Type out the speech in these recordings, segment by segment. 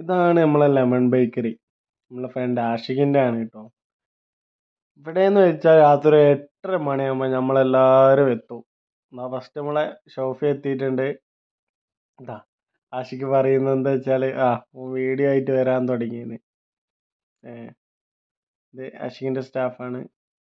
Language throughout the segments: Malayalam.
ഇതാണ് നമ്മളെ ലെമൺ ബേക്കറി നമ്മളെ ഫ്രണ്ട് ആഷിഖിൻ്റെ ആണ് കേട്ടോ ഇവിടെയെന്ന് വെച്ചാൽ രാത്രി ഒരു എട്ടര മണിയാകുമ്പോൾ നമ്മളെല്ലാവരും എത്തും എന്നാ ഫസ്റ്റ് നമ്മളെ ഷോഫി എത്തിയിട്ടുണ്ട് ഇതാ ആഷിക്ക് പറയുന്നത് എന്താ വെച്ചാൽ ആ വീഡിയോ ആയിട്ട് വരാൻ തുടങ്ങിയെന്ന് ഏ ഇത് ആഷിഖിൻ്റെ സ്റ്റാഫാണ്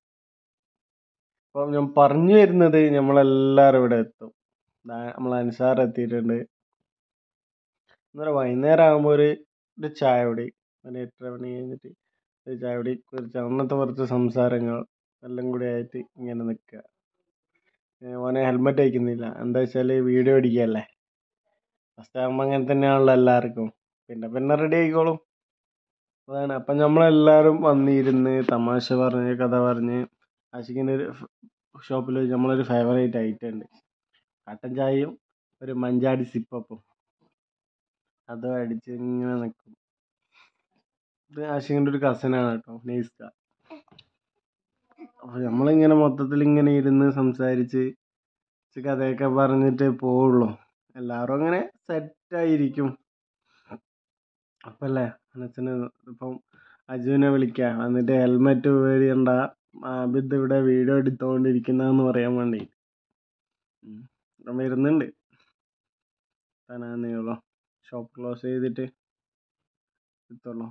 അപ്പം ഞാൻ പറഞ്ഞു വരുന്നത് നമ്മളെല്ലാവരും ഇവിടെ എത്തും ദാ നമ്മളെ അൻസാർ എത്തിയിട്ടുണ്ട് അന്നേരം വൈകുന്നേരം ആകുമ്പോൾ ഒരു ഒരു ചായ കുടി ഒരു എട്ടര മണി കഴിഞ്ഞിട്ട് ഒരു ചായ കുടി കുറച്ച് അന്നത്തെ കുറച്ച് സംസാരങ്ങൾ എല്ലാം കൂടി ആയിട്ട് ഇങ്ങനെ നിൽക്കുക ഓനെ ഹെൽമെറ്റ് വയ്ക്കുന്നില്ല എന്താ വെച്ചാൽ വീഡിയോ പിടിക്കുകയല്ലേ ഫസ്റ്റ് ആകുമ്പോൾ അങ്ങനെ തന്നെയാണല്ലോ എല്ലാവർക്കും പിന്നെ പിന്നെ റെഡി ആയിക്കോളും അതാണ് അപ്പം നമ്മളെല്ലാവരും വന്നിരുന്ന് തമാശ പറഞ്ഞ് കഥ പറഞ്ഞ് ആഷിഖിൻ്റെ ഒരു ഷോപ്പിൽ നമ്മളൊരു ഫേവറേറ്റ് ഐറ്റം ഉണ്ട് കട്ടൻ ചായയും ഒരു മഞ്ചാടി സിപ്പപ്പും അതും അടിച്ച് ഇങ്ങനെ നിൽക്കും ഇത് ആഷിഖിൻ്റെ ഒരു കസിനാണ് കേട്ടോ നെയ്സ്ക അപ്പോൾ നമ്മളിങ്ങനെ മൊത്തത്തിൽ ഇങ്ങനെ ഇരുന്ന് സംസാരിച്ച് കഥയൊക്കെ പറഞ്ഞിട്ട് പോവുള്ളൂ എല്ലാവരും അങ്ങനെ സെറ്റായിരിക്കും അപ്പം അല്ലേ മനസ്സിന് ഇപ്പം അജുവിനെ വിളിക്കാം എന്നിട്ട് ഹെൽമെറ്റ് വേടിയണ്ട ആബിദ് ഇവിടെ വീഡിയോ എടുത്തുകൊണ്ടിരിക്കുന്നതെന്ന് പറയാൻ വേണ്ടി വരുന്നുണ്ട് തനാന്നേയുള്ളൂ ഷോപ്പ് ക്ലോസ് ചെയ്തിട്ട് എത്തുള്ളൂ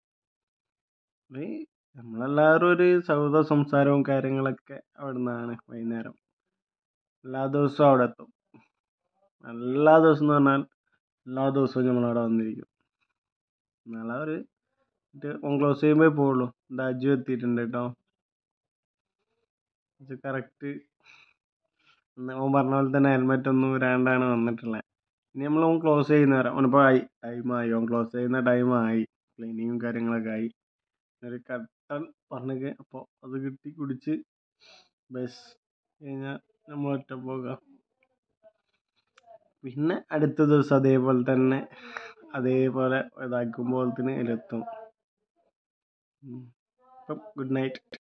നമ്മളെല്ലാവരും ഒരു സൗഹൃദ സംസാരവും കാര്യങ്ങളൊക്കെ അവിടെ നിന്നാണ് വൈകുന്നേരം എല്ലാ ദിവസവും അവിടെ എത്തും എല്ലാ ദിവസവും എന്ന് പറഞ്ഞാൽ എല്ലാ ദിവസവും നമ്മളവിടെ വന്നിരിക്കും നാളെ ഒരു ഓൺ ക്ലോസ് ചെയ്യുമ്പോൾ പോവുള്ളൂ ഇത് അജു എത്തിയിട്ടുണ്ട് കേട്ടോ ഇത് കറക്റ്റ് ഓൻ പറഞ്ഞ പോലെ തന്നെ ഹെൽമെറ്റ് ഒന്നും ഊരാണ്ടാണ് വന്നിട്ടുള്ളത് ഇനി നമ്മൾ ഓൻ ക്ലോസ് ചെയ്യുന്നവരെ ഓനിപ്പോൾ ആയി ടൈമായി ഓൻ ക്ലോസ് ചെയ്യുന്ന ടൈമായി ക്ലീനിങ്ങും കാര്യങ്ങളൊക്കെ ആയി ഒരു കട്ടൻ പറഞ്ഞ് അപ്പോൾ അത് കിട്ടി കുടിച്ച് ബസ് കഴിഞ്ഞാൽ നമ്മൾ ഒറ്റ പോകാം പിന്നെ അടുത്ത ദിവസം അതേപോലെ തന്നെ അതേപോലെ ഇതാക്കുമ്പോഴത്തേന് ഇതിലെത്തും അപ്പം ഗുഡ് നൈറ്റ്